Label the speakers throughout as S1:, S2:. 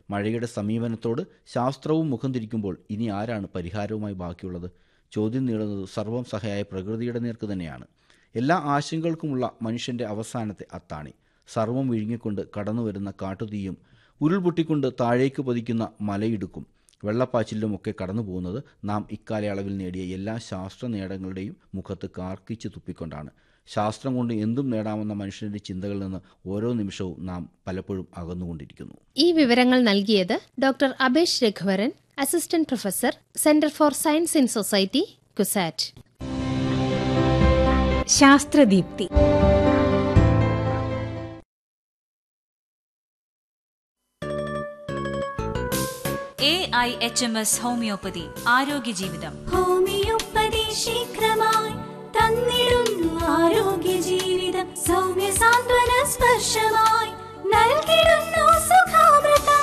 S1: മഴയുടെ സമീപനത്തോട് ശാസ്ത്രവും മുഖം തിരിക്കുമ്പോൾ ഇനി ആരാണ് പരിഹാരവുമായി ബാക്കിയുള്ളത് ചോദ്യം നീളുന്നത് സർവം സഹായ പ്രകൃതിയുടെ നേർക്ക് തന്നെയാണ് എല്ലാ ആശങ്കകൾക്കുമുള്ള മനുഷ്യൻ്റെ അവസാനത്തെ അത്താണി സർവം വിഴുങ്ങിക്കൊണ്ട് കടന്നു വരുന്ന കാട്ടുതീയും ഉരുൾപൊട്ടിക്കൊണ്ട് താഴേക്ക് പതിക്കുന്ന മലയിടുക്കും വെള്ളപ്പാച്ചിലുമൊക്കെ കടന്നു പോകുന്നത് നാം ഇക്കാലയളവിൽ നേടിയ എല്ലാ ശാസ്ത്ര നേട്ടങ്ങളുടെയും മുഖത്ത് കാർക്കിച്ച് തുപ്പിക്കൊണ്ടാണ് ശാസ്ത്രം കൊണ്ട് എന്തും നേടാമെന്ന മനുഷ്യന്റെ ചിന്തകളിൽ നിന്ന് ഓരോ നിമിഷവും നാം പലപ്പോഴും അകന്നുകൊണ്ടിരിക്കുന്നു
S2: ഈ വിവരങ്ങൾ നൽകിയത് doctor Abesh Raghuvaran assistant professor centre for science in society CUSAT
S3: ശാസ്ത്രദീപ്തി
S4: A I H M S homoeopathy ആരോഗ്യ ജീവിതം
S5: ഹോമിയോപ്പതി ശീഘ്രമായി തന്നിടുന്നു ആരോഗ്യ ജീവിതം സൗമ്യ സാന്ത്വന സ്പർശമായി നൽകിടുന്നു സുഖാമൃതം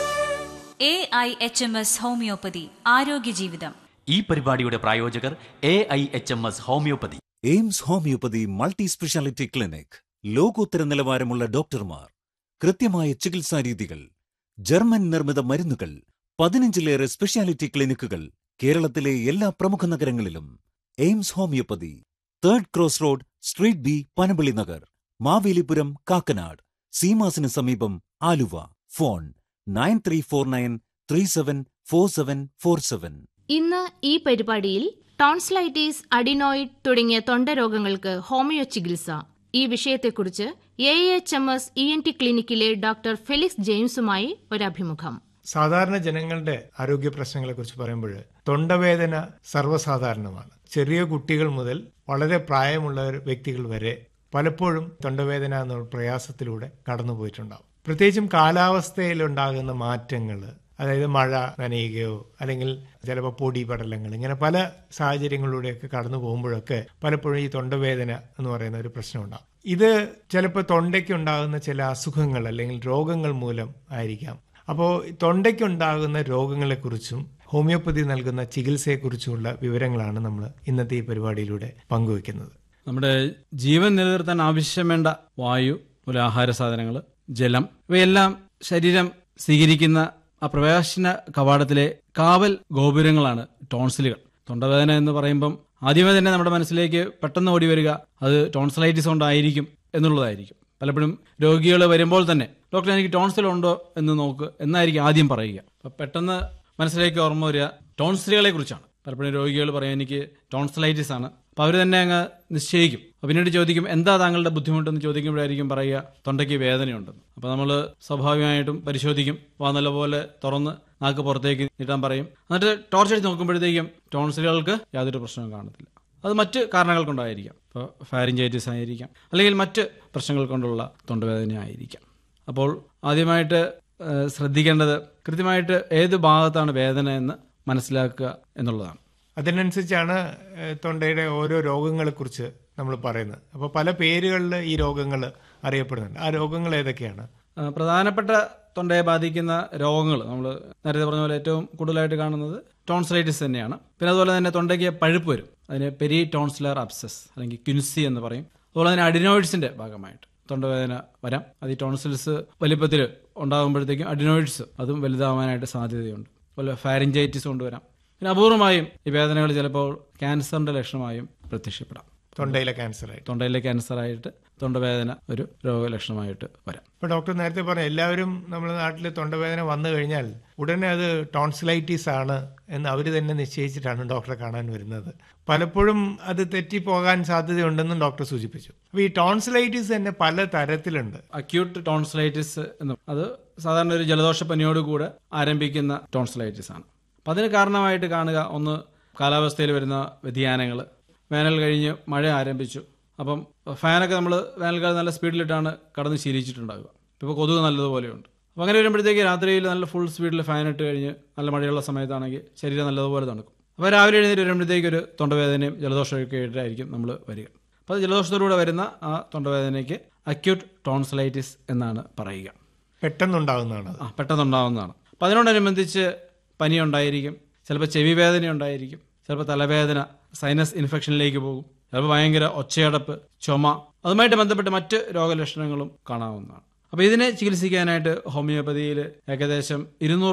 S4: A I H M S homoeopathy ആരോഗ്യ ജീവിതം
S6: ഈ പരിപാടിയുടെ പ്രായോജകർ A I H M S homoeopathy
S7: AIMS homoeopathy multi speciality clinic ലോകോത്തര നിലവാരമുള്ള ഡോക്ടർമാർ കൃത്യമായ ചികിത്സാ രീതികൾ ജർമ്മൻ നിർമ്മിത മരുന്നുകൾ പതിനഞ്ചിലേറെ സ്പെഷ്യാലിറ്റി ക്ലിനിക്കുകൾ കേരളത്തിലെ എല്ലാ പ്രമുഖ നഗരങ്ങളിലും AIMS homoeopathy third cross road street B Panampilly Nagar Mavelipuram Kakkanad സീമാസിന് സമീപം Aluva phone nine three four nine three seven four seven four seven
S2: ഇന്ന് ഈ പരിപാടിയിൽ ടോൺസ്ലൈറ്റീസ് അഡിനോയിഡ് തുടങ്ങിയ തൊണ്ടരോഗങ്ങൾക്ക് ഹോമിയോ ചികിത്സ ഈ വിഷയത്തെക്കുറിച്ച് A H M S E N T ക്ലിനിക്കിലെ ഡോക്ടർ ഫെലിക്സ് ജെയിംസുമായി ഒരഭിമുഖം
S8: സാധാരണ ജനങ്ങളുടെ ആരോഗ്യ പ്രശ്നങ്ങളെ കുറിച്ച് പറയുമ്പോൾ തൊണ്ടവേദന സർവ്വസാധാരണമാണ് ചെറിയ കുട്ടികൾ മുതൽ വളരെ പ്രായമുള്ള വ്യക്തികൾ വരെ പലപ്പോഴും തൊണ്ടവേദന എന്ന പ്രയാസത്തിലൂടെ കടന്നുപോയിട്ടുണ്ടാവും പ്രത്യേകിച്ചും കാലാവസ്ഥയിലുണ്ടാകുന്ന മാറ്റങ്ങൾ അതായത് മഴ നനയുകയോ അല്ലെങ്കിൽ ചിലപ്പോൾ പൊടി പടലങ്ങൾ ഇങ്ങനെ പല സാഹചര്യങ്ങളിലൂടെയൊക്കെ കടന്നു പോകുമ്പോഴൊക്കെ പലപ്പോഴും ഈ തൊണ്ടവേദന എന്ന് പറയുന്ന ഒരു പ്രശ്നം ഉണ്ടാകും ഇത് ചിലപ്പോൾ തൊണ്ടയ്ക്ക് ഉണ്ടാകുന്ന ചില അസുഖങ്ങൾ അല്ലെങ്കിൽ രോഗങ്ങൾ മൂലം ആയിരിക്കാം അപ്പോൾ തൊണ്ടയ്ക്കുണ്ടാകുന്ന രോഗങ്ങളെക്കുറിച്ചും ഹോമിയോപ്പതി നൽകുന്ന ചികിത്സയെക്കുറിച്ചുമുള്ള വിവരങ്ങളാണ് നമ്മൾ ഇന്നത്തെ ഈ പരിപാടിയിലൂടെ പങ്കുവയ്ക്കുന്നത്
S9: നമ്മുടെ ജീവൻ നിലനിർത്താൻ ആവശ്യം വേണ്ട വായു ഒരു ആഹാര സാധനങ്ങൾ ജലം ഇവയെല്ലാം ശരീരം സ്വീകരിക്കുന്ന ആ പ്രവേശന കവാടത്തിലെ കാവൽ ഗോപുരങ്ങളാണ് ടോൺസിലുകൾ തൊണ്ടവേദന എന്ന് പറയുമ്പം ആദ്യമേ തന്നെ നമ്മുടെ മനസ്സിലേക്ക് പെട്ടെന്ന് ഓടി വരിക അത് ടോൺസിലൈറ്റിസ് കൊണ്ടായിരിക്കും എന്നുള്ളതായിരിക്കും പലപ്പോഴും രോഗികൾ വരുമ്പോൾ തന്നെ ഡോക്ടർ എനിക്ക് ടോൺസിൽ ഉണ്ടോ എന്ന് നോക്ക് എന്നായിരിക്കും ആദ്യം പറയുക അപ്പം പെട്ടെന്ന് മനസ്സിലേക്ക് ഓർമ്മ വരിക ടോൺസിലുകളെ കുറിച്ചാണ് പലപ്പോഴും രോഗികൾ പറയും എനിക്ക് ടോൺസിലൈറ്റിസ് ആണ് അപ്പോൾ അവർ തന്നെ അങ്ങ് നിശ്ചയിക്കും അപ്പോൾ പിന്നീട് ചോദിക്കും എന്താ താങ്കളുടെ ബുദ്ധിമുട്ടെന്ന് ചോദിക്കുമ്പോഴായിരിക്കും പറയുക തൊണ്ടയ്ക്ക് വേദനയുണ്ടെന്ന് അപ്പോൾ നമ്മൾ സ്വാഭാവികമായിട്ടും പരിശോധിക്കും വാ നല്ലപോലെ തുറന്ന് നാക്ക് പുറത്തേക്ക് നീട്ടാൻ പറയും എന്നിട്ട് ടോർച്ച് അടിച്ച് നോക്കുമ്പോഴത്തേക്കും ടോൺസിലുകൾക്ക് യാതൊരു പ്രശ്നവും കാണത്തില്ല അത് മറ്റ് കാരണങ്ങൾ കൊണ്ടായിരിക്കാം ഇപ്പോൾ ഫാരിഞ്ചൈറ്റിസ് ആയിരിക്കാം അല്ലെങ്കിൽ മറ്റ് പ്രശ്നങ്ങൾ കൊണ്ടുള്ള തൊണ്ടവേദന ആയിരിക്കാം അപ്പോൾ ആദ്യമായിട്ട് ഏഹ്, ശ്രദ്ധിക്കേണ്ടത് കൃത്യമായിട്ട് ഏത് ഭാഗത്താണ് വേദന എന്ന് മനസ്സിലാക്കുക എന്നുള്ളതാണ്
S8: അതിനനുസരിച്ചാണ് ഏഹ്, തൊണ്ടയുടെ ഓരോ രോഗങ്ങളെക്കുറിച്ച് നമ്മൾ പറയുന്നത് അപ്പോൾ പല പേരുകളിൽ ഈ രോഗങ്ങൾ അറിയപ്പെടുന്നുണ്ട് ആ രോഗങ്ങൾ ഏതൊക്കെയാണ്
S9: ആ, പ്രധാനപ്പെട്ട തൊണ്ടയെ ബാധിക്കുന്ന രോഗങ്ങൾ നമ്മൾ നേരത്തെ പറഞ്ഞ പോലെ ഏറ്റവും കൂടുതലായിട്ട് കാണുന്നത് ടോൺസിലൈറ്റിസ് തന്നെയാണ് പിന്നെ അതുപോലെ തന്നെ തൊണ്ടയ്ക്ക് പഴുപ്പ് വരും അതിന് പെരി ടോൺസിലർ അബ്സസ് അല്ലെങ്കിൽ ക്യുൻസി എന്ന് പറയും അതുപോലെ തന്നെ അഡിനോയിഡ്സിന്റെ ഭാഗമായിട്ട് തൊണ്ടവേദന വരാം അത് ഈ ടോൺസിൽസ് വലിപ്പത്തിൽ ഉണ്ടാകുമ്പോഴത്തേക്കും അഡിനോയിഡ്സ് അതും വലുതാവാനായിട്ട് സാധ്യതയുണ്ട് അതുപോലെ ഫാരിഞ്ചൈറ്റിസ് കൊണ്ടുവരാം പിന്നെ അപൂർവമായും ഈ വേദനകൾ ചിലപ്പോൾ ക്യാൻസറിന്റെ ലക്ഷണമായും പ്രത്യക്ഷപ്പെടാം
S8: തൊണ്ടയിലെ ക്യാൻസർ ആയിട്ട്
S9: തൊണ്ടയിലെ ക്യാൻസറായിട്ട് തൊണ്ടവേദന ഒരു രോഗലക്ഷണമായിട്ട് വരാം
S8: ഇപ്പോൾ ഡോക്ടർ നേരത്തെ പറഞ്ഞു എല്ലാവരും നമ്മുടെ നാട്ടിൽ തൊണ്ടവേദന വന്നു കഴിഞ്ഞാൽ ഉടനെ അത് ടോൺസിലൈറ്റീസ് ആണ് എന്ന് അവർ തന്നെ നിശ്ചയിച്ചിട്ടാണ് ഡോക്ടറെ കാണാൻ വരുന്നത് പലപ്പോഴും അത് തെറ്റിപ്പോകാൻ സാധ്യതയുണ്ടെന്നും ഡോക്ടർ സൂചിപ്പിച്ചു അപ്പോൾ ഈ ടോൺസിലൈറ്റീസ് തന്നെ പല തരത്തിലുണ്ട്
S9: അക്യൂട്ട് ടോൺസിലൈറ്റിസ് എന്ന് അത് സാധാരണ ഒരു ജലദോഷപ്പനിയോട് കൂടെ ആരംഭിക്കുന്ന ടോൺസിലൈറ്റിസ് ആണ് അപ്പം അതിന് കാരണമായിട്ട് കാണുക ഒന്ന് കാലാവസ്ഥയിൽ വരുന്ന വ്യതിയാനങ്ങൾ വേനൽ കഴിഞ്ഞ് മഴ ആരംഭിച്ചു അപ്പം ഫാനൊക്കെ നമ്മൾ വേനൽക്കാലം നല്ല സ്പീഡിലിട്ടാണ് കടന്ന് ശീലിച്ചിട്ടുണ്ടാകുക ഇപ്പോൾ കൊതുക് നല്ലതുപോലെയുണ്ട് അപ്പം അങ്ങനെ വരുമ്പോഴത്തേക്ക് രാത്രിയിൽ നല്ല ഫുൾ സ്പീഡിൽ ഫാൻ ഇട്ട് കഴിഞ്ഞ് നല്ല മഴയുള്ള സമയത്താണെങ്കിൽ ശരീരം നല്ലതുപോലെ തണുക്കും അപ്പോൾ രാവിലെ എഴുന്നേറ്റ് വരുമ്പോഴത്തേക്ക് ഒരു തൊണ്ടവേദനയും ജലദോഷമൊക്കെ ആയിട്ടായിരിക്കും നമ്മൾ വരിക അപ്പോൾ അത് ജലദോഷത്തിലൂടെ വരുന്ന ആ തൊണ്ടവേദനയ്ക്ക് അക്യൂട്ട് ടോൺസിലൈറ്റിസ് എന്നാണ് പറയുക
S8: പെട്ടെന്നുണ്ടാകുന്നതാണ് അത്
S9: ആ പെട്ടെന്നുണ്ടാവുന്നതാണ് അപ്പം അതിനോടനുബന്ധിച്ച് പനി ഉണ്ടായിരിക്കും ചിലപ്പോൾ ചെവി വേദന ഉണ്ടായിരിക്കും ചിലപ്പോൾ തലവേദന സൈനസ് ഇൻഫെക്ഷനിലേക്ക് പോകും ചിലപ്പോൾ ഭയങ്കര ഒച്ചയടപ്പ് ചുമ അതുമായിട്ട് ബന്ധപ്പെട്ട് മറ്റ് രോഗലക്ഷണങ്ങളും കാണാവുന്നതാണ് അപ്പോൾ ഇതിനെ ചികിത്സിക്കാനായിട്ട് ഹോമിയോപ്പതിയിൽ ഏകദേശം ഇരുന്നൂറ്